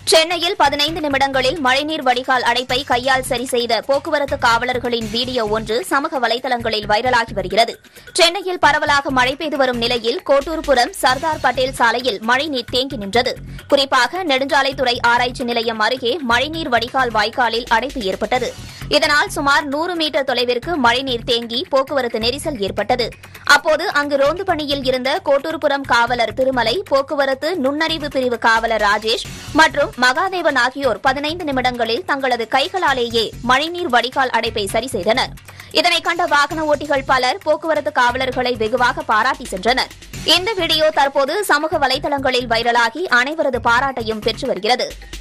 சென்னையில் பதினைந்து நிமிடங்களில் மழைநீர் வடிகால் அடைப்பை கையால் சரி செய்த போக்குவரத்து காவலர்களின் வீடியோ ஒன்று சமூக வலைதளங்களில் வைரலாகி வருகிறது சென்னையில் பரவலாக மழை பெய்து வரும் நிலையில் கோட்டூர்புரம் சர்தார் பட்டேல் சாலையில் மழைநீர் தேங்கி நின்றது குறிப்பாக நெடுஞ்சாலைத்துறை ஆராய்ச்சி நிலையம் அருகே மழைநீர் வடிகால் வாய்க்காலில் அடைப்பு ஏற்பட்டது இதனால் சுமார் நூறு மீட்டர் தொலைவிற்கு மழைநீர் தேங்கி போக்குவரத்து நெரிசல் ஏற்பட்டது அப்போது அங்கு ரோந்து பணியில் இருந்த கோட்டூர்புரம் காவலர் திருமலை போக்குவரத்து நுண்ணறிவு பிரிவு காவலர் ராஜேஷ் மற்றும் மகாதேவன் ஆகியோர் பதினைந்து நிமிடங்களில் தங்களது கைகளாலேயே மழைநீர் வடிகால் அடைப்பை சரி செய்தனர் இதனை கண்ட வாகன ஓட்டிகள் பலர் போக்குவரத்து காவலர்களை வெகுவாக பாராட்டி சென்றனர் இந்த வீடியோ தற்போது சமூக வலைதளங்களில் வைரலாகி அனைவரது பாராட்டையும் பெற்று வருகிறது